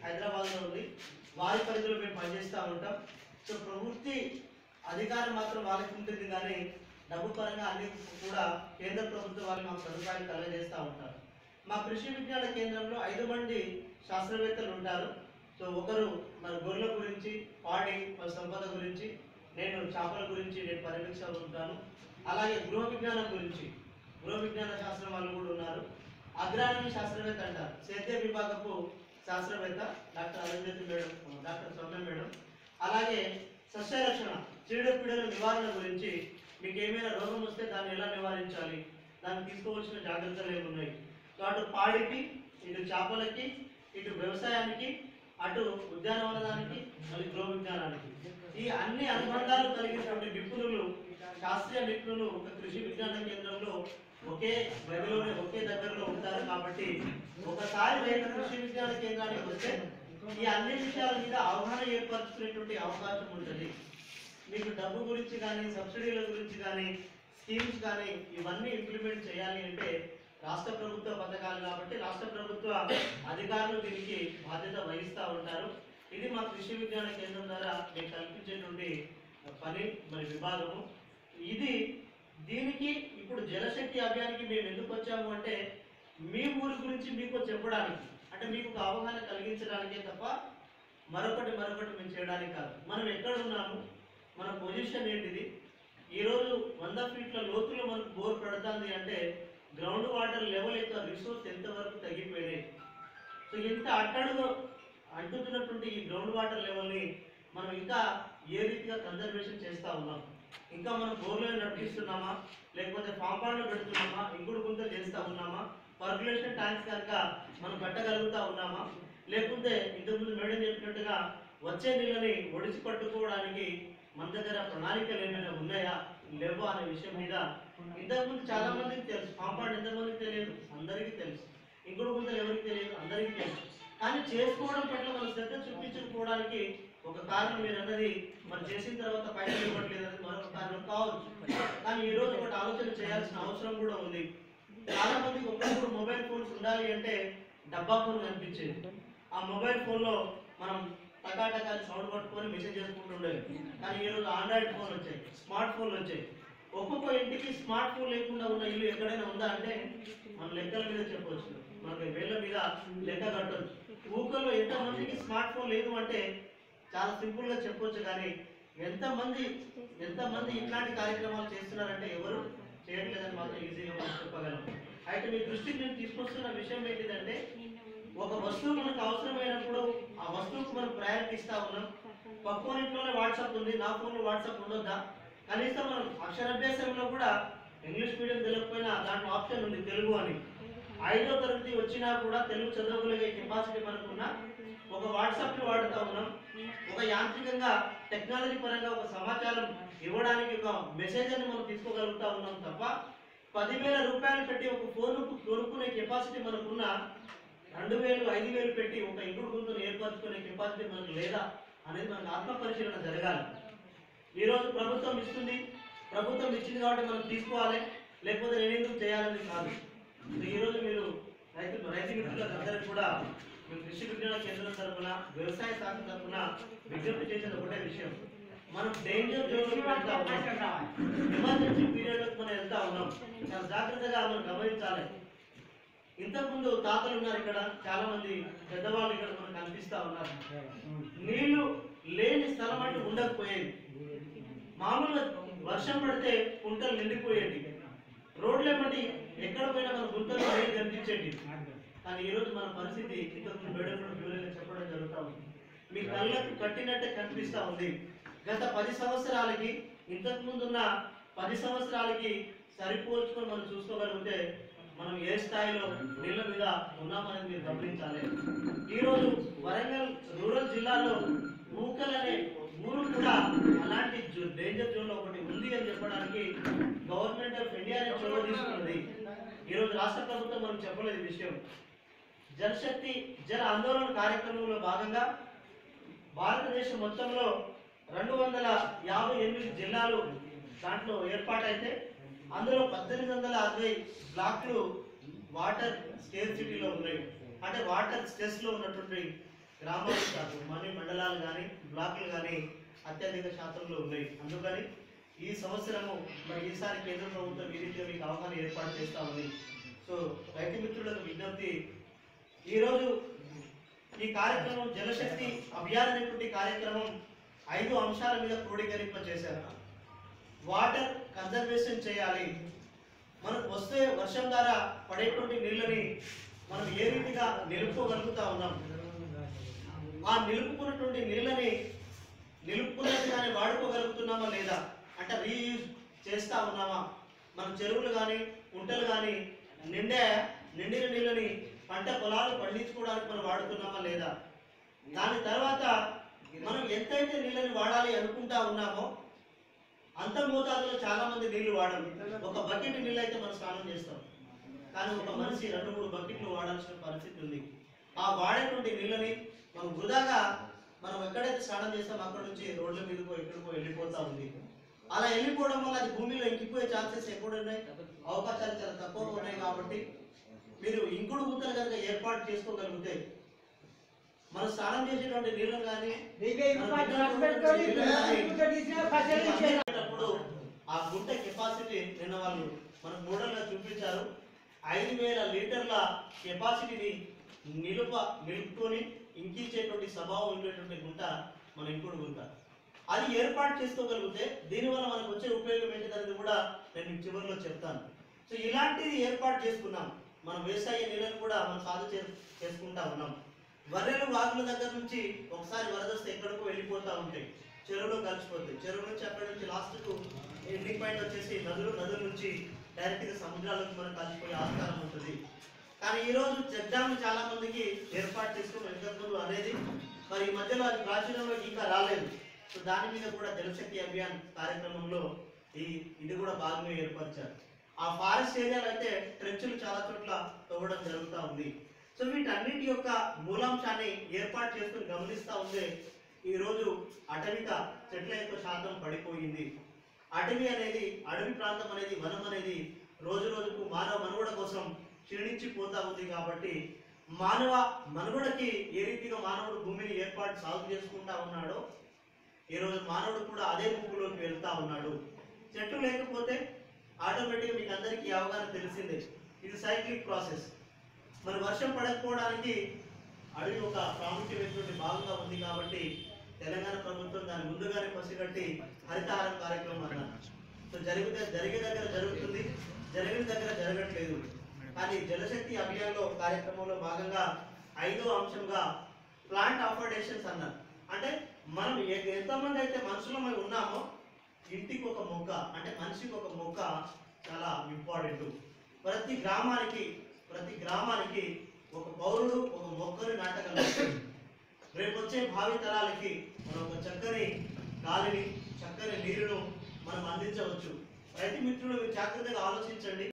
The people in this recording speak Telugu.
హైదరాబాద్లో ఉంది వారి పరిధిలో మేము పనిచేస్తూ ఉంటాం సో ప్రవృత్తి అధికారం మాత్రం వాళ్ళకి ఉంటుంది కానీ డబ్బు పరంగా అన్ని కూడా కేంద్ర ప్రభుత్వం వాళ్ళు మాకు సదుపాయాలు కలగజేస్తూ ఉంటారు మా కృషి విజ్ఞాన కేంద్రంలో ఐదు మంది శాస్త్రవేత్తలు ఉంటారు సో ఒకరు మన గొర్రెల గురించి పాడి మన సంపద గురించి నేను చేపల గురించి నేను పర్యవేక్షణ ఉంటాను అలాగే గృహ విజ్ఞానం గురించి గృహ విజ్ఞాన శాస్త్రం వాళ్ళు కూడా ఉన్నారు అగ్రానమీ శాస్త్రవేత్త అంటారు సేద్య విభాగపు శాస్త్రవేత్త doctor Arundhati madam doctor Soumya madam అలాగే సస్యరక్షణ చీడపీడల నివారణ గురించి మీకు ఏమైనా రోగం వస్తే దాన్ని ఎలా నివారించాలి దాన్ని తీసుకోవాల్సిన జాగ్రత్తలు ఏమున్నాయి సో అటు పాడికి ఇటు చేపలకి ఇటు వ్యవసాయానికి అటు ఉద్యానవనానికి మళ్ళీ గృహ విజ్ఞానానికి ఈ అన్ని అనుబంధాలు కలిగినటువంటి నిపుణులు శాస్త్రీయ నిపుణులు ఒక కృషి విజ్ఞాన కేంద్రంలో ఒకే గదిలోనే ఒకే దగ్గరలో ఉంటారు కాబట్టి ఒకసారి రైతు కృషి విజ్ఞాన కేంద్రానికి వస్తే ఈ అన్ని విషయాల మీద అవగాహన ఏర్పరచుకునేటువంటి అవకాశం ఉంటుంది మీకు డబ్బు గురించి కానీ సబ్సిడీల గురించి కానీ స్కీమ్స్ కానీ ఇవన్నీ ఇంప్లిమెంట్ చేయాలి అంటే రాష్ట్ర ప్రభుత్వ పథకాలు కాబట్టి రాష్ట్ర ప్రభుత్వ అధికారులు దీనికి బాధ్యత వహిస్తూ ఉంటారు ఇది మా కృషి విజ్ఞాన కేంద్రం ద్వారా మేము కల్పించేటువంటి పని మరి విభాగము ఇది దీనికి ఇప్పుడు జలశక్తి అభియానికి మేము ఎందుకు వచ్చాము అంటే మీ ఊరి గురించి మీకు చెప్పడానికి అంటే మీకు ఒక అవగాహన కలిగించడానికే తప్ప మరొకటి మరొకటి మేము చేయడానికి కాదు మనం ఎక్కడ ఉన్నాము మన పొజిషన్ ఏంటిది ఈరోజు వంద ఫీట్ల లోతులో మనకు బోర్ పడుతుంది అంటే గ్రౌండ్ వాటర్ లెవెల్ యొక్క రిసోర్స్ ఎంతవరకు తగ్గిపోయినాయి సో ఇంత అట్టడుగు అంటుతున్నటువంటి ఈ గ్రౌండ్ వాటర్ లెవెల్ని మనం ఇంకా ఏ రీతిగా కన్జర్వేషన్ చేస్తూ ఉన్నాం ఇంకా మనం బోర్లో నడిపిస్తున్నామా లేకపోతే పాంపాండ్లో పెడుతున్నామా ఇంకుడు గుంతలు చేస్తూ ఉన్నామా పర్కులేషన్ ట్యాంక్స్ కనుక మనం కట్టగలుగుతా ఉన్నామా లేకుంటే ఇంతకుముందు మేడం చెప్పినట్టుగా వచ్చే నీళ్ళని ఒడిసి పట్టుకోవడానికి మన దగ్గర ప్రణాళికలు ఏమైనా ఉన్నాయా లేవా అనే విషయం మీద ఇంతకుముందు చాలా మందికి తెలుసు కాంపౌండ్ ఎంతమందికి తెలియదు అందరికీ తెలుసు ఇంకుడు గుంతలు ఎవరికి తెలియదు అందరికీ తెలుసు కానీ చేసుకోవడం పట్ల మనం శ్రద్ధ చూపించకపోవడానికి ఒక కారణం మీరు అన్నది మరి చేసిన తర్వాత పైన ఇవ్వట్లేదు అనేది మరొక కారణం కావచ్చు కానీ ఈ రోజు ఒకటి ఆలోచన చేయాల్సిన అవసరం కూడా ఉంది చాలా మందికి ఒకప్పుడు మొబైల్ ఫోన్స్ ఉండాలి అంటే డబ్బా ఫోన్ కనిపించేది ఆ మొబైల్ ఫోన్లో మనం టకాటకాని సౌండ్ పట్టుకొని మెసేజ్ చేసుకుంటూ ఉండేది కానీ ఈ రోజు ఆండ్రాయిడ్ ఫోన్ వచ్చాయి స్మార్ట్ ఫోన్లు వచ్చాయి ఒక్కొక్క ఇంటికి స్మార్ట్ ఫోన్ లేకుండా ఉన్న ఇల్లు ఎక్కడైనా ఉందా అంటే మన లెక్కల మీద చెప్పవచ్చు మనకి వేళ్ళ మీద లెక్క కట్టవచ్చు ఊకల్లో ఎంతమందికి స్మార్ట్ ఫోన్ లేదు అంటే చాలా సింపుల్ గా చెప్పొచ్చు కానీ ఎంతమంది ఎంతమంది ఇట్లాంటి కార్యక్రమాలు చేస్తున్నారంటే ఎవరు చేయట్లేదని మాత్రం ఈజీగా మనం చెప్పగలం అయితే మీ దృష్టికి నేను తీసుకొస్తున్న విషయం ఏంటిదంటే ఒక వస్తువు మనకు అవసరమైనప్పుడు ఆ వస్తువుకు మనం ప్రయారిటీ ఇస్తా ఉన్నాం పక్కన ఇంట్లోనే వాట్సాప్ ఉంది నా ఫోన్లో వాట్సాప్ ఉండొద్దా కనీసం మనం అక్షరాభ్యాసంలో కూడా ఇంగ్లీష్ మీడియం తెలియకపోయినా దాంట్లో ఆప్షన్ ఉంది తెలుగు అని ఐదో తరగతి వచ్చినా కూడా తెలుగు చదవగలిగే కెపాసిటీ మనకున్న ఒక వాట్సాప్ ని వాడుతా ఉన్నాం ఒక యాంత్రికంగా టెక్నాలజీ పరంగా ఒక సమాచారం ఇవ్వడానికి ఒక మెసేజ్ అని మనం తీసుకోగలుగుతా ఉన్నాం తప్ప పదివేల రూపాయలు పెట్టి ఒక ఫోన్ కొనుక్కునే కెపాసిటీ మనకున్న రెండు వేలు ఐదు వేలు పెట్టి ఒక ఇంకుడు గుంతను ఏర్పరచుకునే కెపాసిటీ మనకు లేదా అనేది మనకు ఆత్మ పరిశీలన జరగాలి ఈరోజు ప్రభుత్వం ఇస్తుంది ప్రభుత్వం ఇచ్చింది కాబట్టి మనం తీసుకోవాలి లేకపోతే నేను ఎందుకు చేయాలని కాదు సో ఈరోజు మీరు రైతు రైతు మిత్రులకు అందరికీ కూడా మీ కృషి విజ్ఞాన కేంద్రం తరఫున వ్యవసాయ శాఖ తరఫున విజ్ఞప్తి చేసేది ఒకటే విషయం మనం డేంజర్ జోన్లోకి వెళ్తా ఉన్నాం ఎమర్జెన్సీ పీరియడ్లోకి మనం వెళ్తా ఉన్నాం చాలా జాగ్రత్తగా మనం గమనించాలి ఇంతకుముందు తాతలు ఉన్నారు ఇక్కడ చాలా మంది పెద్దవాళ్ళు ఇక్కడ మనకు కనిపిస్తా ఉన్నారు నీళ్లు లేని స్థలం అంటూ ఉండకపోయేది మామూలుగా వర్షం పడితే కుంటలు నిండిపోయేటి రోడ్లు ఏమంటే ఎక్కడ పోయినా మన గుంటలు నీళ్ళు కనిపించేటి కానీ ఈ రోజు మన పరిస్థితి ఇంతకు మేడం కూడా వివరంగా చెప్పడం జరుగుతూ ఉంది మీ కళ్ళకు కట్టినట్టే కనిపిస్తా ఉంది గత పది సంవత్సరాలకి ఇంతకు ముందున్న పది సంవత్సరాలకి సరిపోల్చుకొని మనం చూసుకోగలిగితే మనం ఏ స్థాయిలో నీళ్ళ మీద ఉన్నామనేది మీరు గమనించాలి ఈరోజు వరంగల్ రూరల్ జిల్లాలో ఊకల్ అనే ఊరు కూడా అలాంటి జో- డేంజర్ జోన్ లో ఒకటి ఉంది అని చెప్పడానికి గవర్నమెంట్ ఆఫ్ ఇండియా అనేది చొరవ తీసుకున్నది ఈరోజు రాష్ట్ర ప్రభుత్వం మనం చెప్పలేదు ఈ విషయం జలశక్తి జల ఆందోళన కార్యక్రమంలో భాగంగా భారతదేశం మొత్తంలో రెండు వందల యాభై ఎనిమిది జిల్లాలు దాంట్లో ఏర్పాటైతే అందులో పద్దెనిమిది వందల అరవై బ్లాక్లు వాటర్ స్కేర్ సిటీలో ఉన్నాయి అంటే వాటర్ స్ట్రెస్ లో ఉన్నటువంటి గ్రామాలు కాదు మన మండలాలు కానీ బ్లాకులు కానీ అత్యధిక శాతంలో ఉన్నాయి అందుకని ఈ సంవత్సరము మరి ఈసారి కేంద్ర ప్రభుత్వం ఈ రీతిలో మీకు అవగాహన ఏర్పాటు చేస్తా ఉంది సో రైతు మిత్రులకు విజ్ఞప్తి ఈరోజు ఈ కార్యక్రమం జలశక్తి అభియాన్ అనేటువంటి కార్యక్రమం ఐదు అంశాల మీద క్రోడీకరింప చేశారు వాటర్ కన్జర్వేషన్ చేయాలి మనకు వస్తే వర్షం ద్వారా పడేటువంటి నీళ్ళని మనం ఏ రీతిగా నిలుపుకోగలుగుతా ఉన్నాం ఆ నిలుపుకున్నటువంటి నీళ్ళని నిలుపుకున్నట్టుగానే వాడుకోగలుగుతున్నామా లేదా అంటే రీయూజ్ చేస్తా ఉన్నామా మన చెరువులు కానీ కుంటలు కానీ నిండా నిండిన నీళ్ళని పంట పొలాలు పండించుకోవడానికి మనం వాడుతున్నామా లేదా దాని తర్వాత మనం ఎంతైతే నీళ్ళని వాడాలి అనుకుంటా ఉన్నామో అంత మోతాదులో చాలా మంది నీళ్లు వాడరు ఒక బకెట్ నీళ్ళు అయితే మనం స్నానం చేస్తాం కానీ ఒక మనిషి రెండు మూడు బకెట్లు వాడాల్సిన పరిస్థితి ఉంది ఆ వాడేటువంటి నీళ్ళని మనం వృధాగా మనం ఎక్కడైతే స్నానం చేస్తాం అక్కడ నుంచి రోడ్ల మీదకో ఎక్కడికో వెళ్ళిపోతా ఉంది అలా వెళ్ళిపోవడం వల్ల అది భూమిలో ఇంకిపోయే ఛాన్సెస్ ఎక్కడ ఉన్నాయి అవకాశాలు చాలా తక్కువగా ఉన్నాయి కాబట్టి మీరు ఇంకుడు గుంతలు కనుక ఏర్పాటు చేసుకోగలిగితే మనం స్నానం చేసేటువంటి నీళ్ళని కానీ చేసేటప్పుడు ఆ గుంట కెపాసిటీ నిన్న వాళ్ళు మనకు మోడల్గా చూపించారు ఐదు వేల లీటర్ల కెపాసిటీని నిలుప నిలుపుకొని ఇంకించేటువంటి స్వభావం ఉండేటువంటి గుంట మన ఇంకుడు గుంట అది ఏర్పాటు చేసుకోగలిగితే దీనివల్ల మనకు వచ్చే ఉపయోగం ఏంటిదనేది కూడా నేను మీకు చివరిలో చెప్తాను సో ఇలాంటిది ఏర్పాటు చేసుకున్నాం మనం వ్యవసాయ నీళ్ళని కూడా మనం సాగు చే చేసుకుంటా ఉన్నాం వర్రెలు వాగుల దగ్గర నుంచి ఒకసారి వరద వస్తే ఎక్కడికో వెళ్ళిపోతూ ఉంటాయి చెరువులో కలిసిపోతాయి చెరువు నుంచి అక్కడ నుంచి లాస్ట్కు ఎండింగ్ పాయింట్ వచ్చేసి నదులు నదుల నుంచి డైరెక్ట్గా సముద్రాలకు మనం కలిసిపోయే ఆస్కారం ఉంటుంది కానీ ఈ రోజు చెక్ డ్యామ్ చాలా మందికి ఏర్పాటు చేసుకుని వెనుకలు అనేది మరి ఈ మధ్యలో అది ప్రాచీనంలో ఇంకా రాలేదు సో దాని మీద కూడా జలశక్తి అభియాన్ కార్యక్రమంలో ఈ ఇది కూడా భాగంగా ఏర్పరిచారు ఆ ఫారెస్ట్ ఏరియాలో అయితే ట్రెంచులు చాలా చోట్ల తవ్వడం జరుగుతూ ఉంది సో వీటన్నిటి యొక్క మూలాంశాన్ని ఏర్పాటు చేసుకుని గమనిస్తూ ఉంటే ఈ రోజు అటవిక చెట్ల యొక్క శాతం పడిపోయింది అటవీ అనేది అడవి ప్రాంతం అనేది వనం అనేది రోజు రోజుకు మానవ మనుగడ కోసం క్షీణించిపోతా ఉంది కాబట్టి మానవ మనుగడకి ఏ రీతిగా మానవుడు భూమిని ఏర్పాటు సాగు చేసుకుంటా ఉన్నాడో ఈ రోజు మానవుడు కూడా అదే ముప్పులోకి వెళ్తా ఉన్నాడు చెట్టు లేకపోతే ఆటోమేటిక్గా మీకు అందరికీ ఈ అవగాహన తెలిసిందే ఇది సైక్లిక్ ప్రాసెస్ మరి వర్షం పడకపోవడానికి అడవి ఒక ప్రాముఖ్యమైనటువంటి భాగంగా ఉంది కాబట్టి తెలంగాణ ప్రభుత్వం దాని ముందుగానే పసిగట్టి హరితహారం కార్యక్రమం అన్నారు సో జరిగితే జరిగే దగ్గర జరుగుతుంది జరిగిన దగ్గర జరగట్లేదు కానీ జలశక్తి అభియాన్లో కార్యక్రమంలో భాగంగా ఐదో అంశంగా ప్లాంట్ అఫోర్డేషన్స్ అన్నారు అంటే మనం ఎ- ఎంతమంది అయితే మనుషులమై ఉన్నామో ఇంటికి ఒక మొక్క అంటే మనిషికి ఒక మొక్క చాలా ఇంపార్టెంట్ ప్రతి గ్రామానికి ప్రతి గ్రామానికి ఒక పౌరుడు ఒక మొక్కని నాటగలరు రేపు వచ్చే భావి తరాలకి మనం ఒక చక్కని గాలిని చక్కని నీరును మనం అందించవచ్చు రైతు మిత్రులు మీరు జాగ్రత్తగా ఆలోచించండి